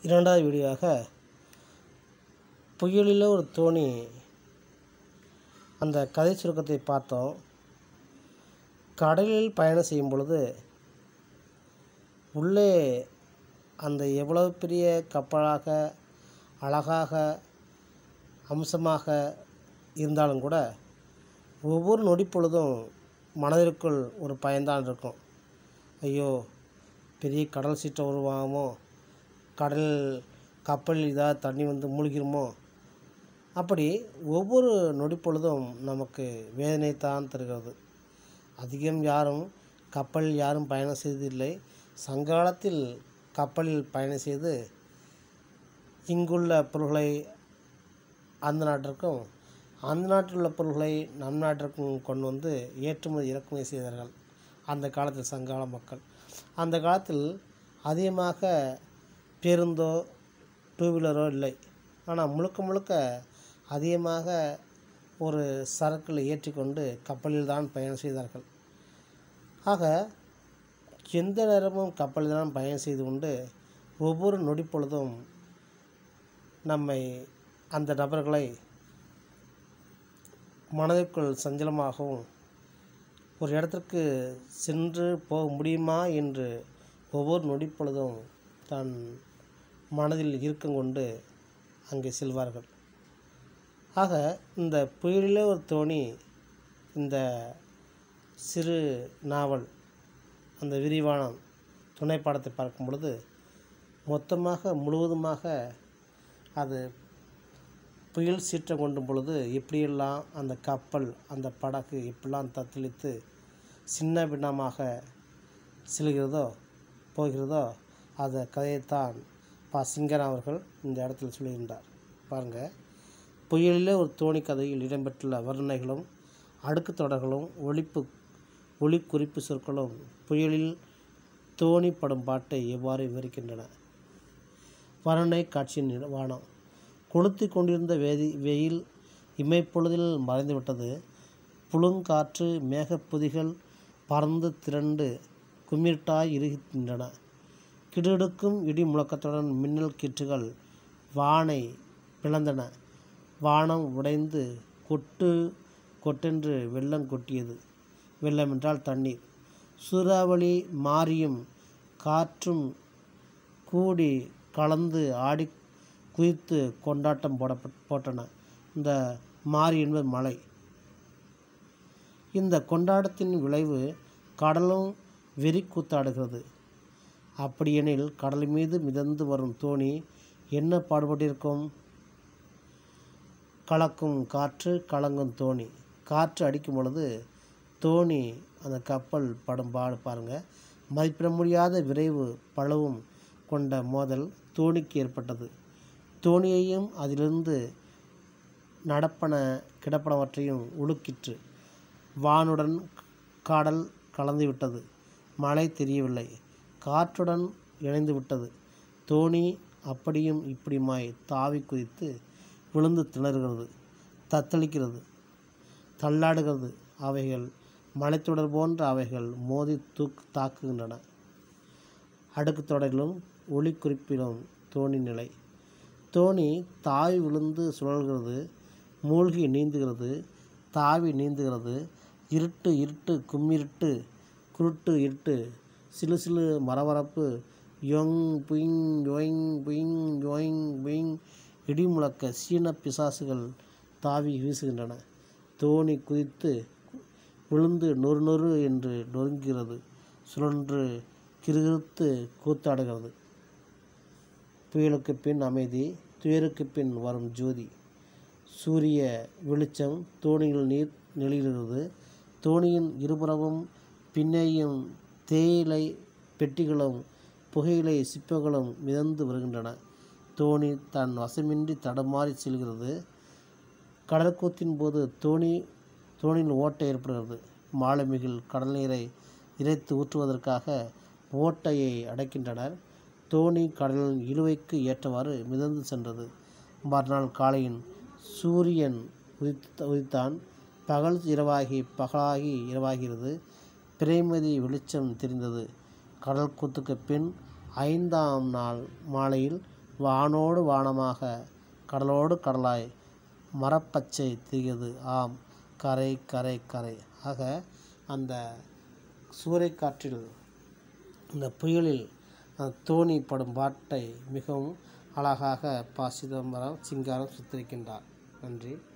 இரண்டாவது வீடியோவாக புயலில் ஒரு தோணி அந்த கதை சுருக்கத்தை பார்த்தோம் கடலில் பயணம் செய்யும் பொழுது உள்ளே அந்த எவ்வளவு பெரிய கப்பலாக அழகாக அம்சமாக இருந்தாலும் கூட ஒவ்வொரு நொடி பொழுதும் மனதிற்குள் ஒரு பயம்தான் இருக்கும் ஐயோ பெரிய கடல் சீற்றம் உருவாகுமோ கடல் கப்பலில் ஏதாவது தண்ணி வந்து மூழ்கிருமோ அப்படி ஒவ்வொரு நொடி பொழுதும் நமக்கு வேதனைத்தான் தருகிறது அதிகம் யாரும் கப்பலில் யாரும் பயணம் செய்ததில்லை சங்காலத்தில் கப்பலில் பயணம் செய்து இங்குள்ள பொருள்களை அந்த நாட்டிற்கும் அந்த நாட்டில் உள்ள பொருள்களை நம் நாட்டிற்கும் கொண்டு வந்து ஏற்றுமதி இறக்குமதி செய்தார்கள் அந்த காலத்தில் சங்கால மக்கள் அந்த காலத்தில் அதிகமாக பேருந்தோ டூ வீலரோ இல்லை ஆனால் முழுக்க முழுக்க அதிகமாக ஒரு சரக்குகளை ஏற்றிக்கொண்டு கப்பலில் தான் பயணம் செய்தார்கள் ஆக எந்த நேரமும் கப்பலில் தான் பயணம் செய்து கொண்டு ஒவ்வொரு நொடி பொழுதும் நம்மை அந்த நபர்களை மனதிற்குள் சஞ்சலமாகவும் ஒரு இடத்திற்கு சென்று போக முடியுமா என்று ஒவ்வொரு நொடி பொழுதும் தன் மனதில் இறுக்கம் கொண்டு அங்கே செல்வார்கள் ஆக இந்த புயலிலே ஒரு தோணி இந்த சிறு நாவல் அந்த விரிவான துணை பாடத்தை பார்க்கும் பொழுது மொத்தமாக முழுவதுமாக அது புயல் சீற்றம் கொண்டும் பொழுது எப்படியெல்லாம் அந்த கப்பல் அந்த படகு எப்படிலாம் தத்தளித்து சின்ன பின்னமாக செல்கிறதோ போகிறதோ அந்த கதையைத்தான் பா சிங்கன் அவர்கள் இந்த இடத்தில் சொல்லுகின்றார் பாருங்கள் புயலிலே ஒரு தோணி கதையில் இடம்பெற்றுள்ள வர்ணனைகளும் அடுக்கு தொடர்களும் ஒழிப்பு ஒளி குறிப்பு சொற்களும் புயலில் தோணி படும் பாட்டை எவ்வாறு விவரிக்கின்றன வர்ணனை காட்சியின் வானம் கொளுத்தி கொண்டிருந்த வேதி வெயில் இமைப்பொழுதில் மறைந்துவிட்டது புழுங்காற்று மேகப்பொதிகள் பறந்து திரண்டு குமிர்ட்டாய் இருக்கின்றன கிடுகிடுக்கும் இடி முழக்கத்துடன் மின்னல் கீற்றுகள் வானை பிளந்தன வானம் உடைந்து கொட்டு கொட்டென்று வெள்ளம் கொட்டியது வெள்ளம் என்றால் தண்ணீர் சூறாவளி மாரியும் காற்றும் கூடி கலந்து ஆடி குதித்து கொண்டாட்டம் போட போட்டன இந்த மாரி என்பது மலை இந்த கொண்டாட்டத்தின் விளைவு கடலும் வெறி கூத்தாடுகிறது அப்படியெனில் கடல் மீது மிதந்து வரும் தோணி என்ன பாடுபட்டிருக்கும் கலக்கும் காற்று கலங்கும் தோணி காற்று அடிக்கும் பொழுது தோணி அந்த கப்பல் படும் பாடு பாருங்கள் மதிப்பிட முடியாத விரைவு பளவும் கொண்ட மோதல் தோணிக்கு ஏற்பட்டது தோணியையும் அதிலிருந்து நடப்பன கிடப்பனவற்றையும் உலுக்கிற்று வானுடன் காடல் கலந்து விட்டது மழை தெரியவில்லை காற்றுடன் இணைந்து விட்டது தோணி அப்படியும் இப்படியுமாய் தாவி குதித்து விழுந்து திணறுகிறது தத்தளிக்கிறது தள்ளாடுகிறது அவைகள் மலைத்தொடர் போன்ற அவைகள் மோதி தூக்கு தாக்குகின்றன அடுக்கு தொடரிலும் ஒளி குறிப்பிலும் தோணி நிலை தோணி தாவி விழுந்து சுழல்கிறது மூழ்கி நீந்துகிறது தாவி நீந்துகிறது இருட்டு இருட்டு கும்மிருட்டு குருட்டு இருட்டு சிலு சிலு மரவரப்பு யொங் புயிங் யொயிங் புயிங் யொயிங் புயிங் இடி முழக்க சீன பிசாசுகள் தாவி வீசுகின்றன தோணி குதித்து விழுந்து நொறு நொறு என்று நொறுங்குகிறது சுழன்று கிருகிருத்து கூத்தாடுகிறது புயலுக்கு பின் அமைதி துயருக்கு பின் வரும் ஜோதி சூரிய வெளிச்சம் தோணியில் நீர் நெளிகிறது தோணியின் இருபுறமும் பின்னேயும் தேயிலை பெட்டிகளும் புகையிலை சிப்பங்களும் மிதந்து வருகின்றன தோணி தன் வசமின்றி தடமாறி செல்கிறது கடற்கூத்தின் போது தோணி தோணியில் ஓட்டை ஏற்படுகிறது மாலுமிகள் கடல் நீரை இறைத்து ஊற்றுவதற்காக ஓட்டையை அடைக்கின்றனர் தோணி கடலின் இழுவைக்கு ஏற்றவாறு மிதந்து சென்றது மறுநாள் காலையின் சூரியன் உதித்த உதித்தான் பகல் இரவாகி பகலாகி இரவாகிறது பிரேமதி வெளிச்சம் தெரிந்தது கடல் கூத்துக்கு பின் ஐந்தாம் நாள் மாலையில் வானோடு வானமாக கடலோடு கடலாய் மரப்பச்சை திரியது ஆம் கரை கரை கரை ஆக அந்த சூறைக்காற்றில் இந்த புயலில் அந்த தோணி படும் பாட்டை மிகவும் அழகாக ப சிதம்பரம் சிங்காரம் சித்தரிக்கின்றார் நன்றி